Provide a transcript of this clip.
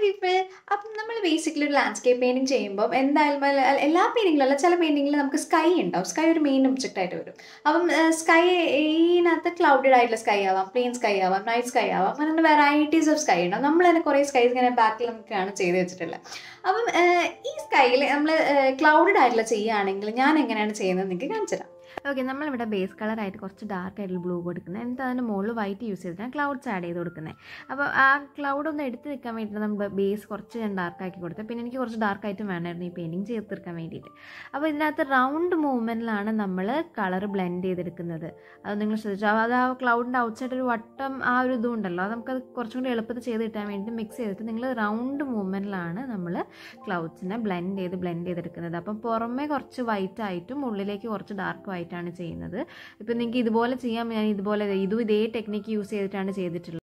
people അപ്പം നമ്മൾ basically ഒരു ലാൻഡ്സ്കേപ്പ് പെയിൻറ്റിങ് ചെയ്യുമ്പോൾ എന്തായാലും അല്ല- അല്ല- എല്ലാ പെയിൻറ്റിങ്ങിലും അല്ല ചില പെയിൻറ്റിങ്ങിൽ നമുക്ക് സ്കൈ ഉണ്ടാവും സ്കൈ ഒരു മെയിൻ ഒബ്ജക്റ്റ് ആയിട്ട് വരും അപ്പം സ്കൈ ഇതിനകത്ത് ക്ലൗഡഡ് ആയിട്ടുള്ള സ്കൈ ആവാം പ്ലെയിൻ സ്കൈ ആവാം നൈറ്റ് സ്കൈ ആവാം അങ്ങനെ വെറൈറ്റീസ് ഓഫ് സ്കൈ ഉണ്ടാവും നമ്മൾ തന്നെ കുറേ സ്കൈസ് ഇങ്ങനെ ബാക്കിൽ നമുക്കാണ് ചെയ്ത് വെച്ചിട്ടുള്ളത് അപ്പം ഏഹ്, ഈ സ്കൈയിൽ നമ്മൾ ക്ലൗഡഡ് ആയിട്ടുള്ള ചെയ്യുകയാണെങ്കിൽ ഞാൻ എങ്ങനെയാണ് ചെയ്യുന്നത് നിങ്ങൾക്ക് കാണിച്ചു തരാം ഓക്കെ നമ്മളിവിടെ ബേസ് കളറായിട്ട് കുറച്ച് ഡാർക്ക് ആയിട്ടുള്ള ബ്ലൂ കൊടുക്കുന്നത് എന്നിട്ട് അതിൻ്റെ മുകളിൽ വൈറ്റ് യൂസ് ചെയ്തിട്ടാണ് ക്ലൗഡ്സ് ആഡ് ചെയ്ത് കൊടുക്കുന്നത് അപ്പോൾ ആ ക്ലൗഡ് ഒന്ന് എടുത്ത് നിൽക്കാൻ വേണ്ടിയിട്ട് നമ്മൾ ബേസ് കുറച്ച് ഞാൻ ഡാർക്ക് ആക്കി കൊടുത്തത് പിന്നെ എനിക്ക് കുറച്ച് ഡാർക്ക് ആയിട്ട് വേണമായിരുന്നു ഈ പെയിൻറ്റിങ് ചെയ്ത് തീർക്കാൻ വേണ്ടിയിട്ട് അപ്പോൾ ഇതിനകത്ത് റൗണ്ട് മൂവ്മെൻറ്റിലാണ് നമ്മൾ കളർ ബ്ലെൻഡ് ചെയ്തെടുക്കുന്നത് അത് നിങ്ങൾ ശ്രദ്ധിച്ചു അപ്പോൾ അത് ആ ക്ലൗഡിൻ്റെ ഔട്ട്സൈഡ് ഒരു വട്ടം ആ ഒരു ഇതും ഉണ്ടല്ലോ അത് നമുക്കത് കുറച്ചും കൂടി എളുപ്പത്തിൽ ചെയ്ത് കിട്ടാൻ വേണ്ടിയിട്ട് മിക്സ് ചെയ്തിട്ട് നിങ്ങൾ റൗണ്ട് മൂവ്മെൻറ്റിലാണ് നമ്മൾ ക്ലൗഡ്സിനെ ബ്ലെൻഡ് ചെയ്ത് ബ്ലെൻഡ് ചെയ്തെടുക്കുന്നത് അപ്പം പുറമേ കുറച്ച് വൈറ്റ് ആയിട്ടും ഉള്ളിലേക്ക് കുറച്ച് ഡാർക്ക് ആയിട്ടാണ് ചെയ്യുന്നത് ഇപ്പം നിങ്ങൾക്ക് ഇതുപോലെ ചെയ്യാം ഞാൻ ഇതുപോലെ ഇതും ഇതേ ടെക്നിക്ക് യൂസ് ചെയ്തിട്ടാണ് ചെയ്തിട്ടുള്ളത്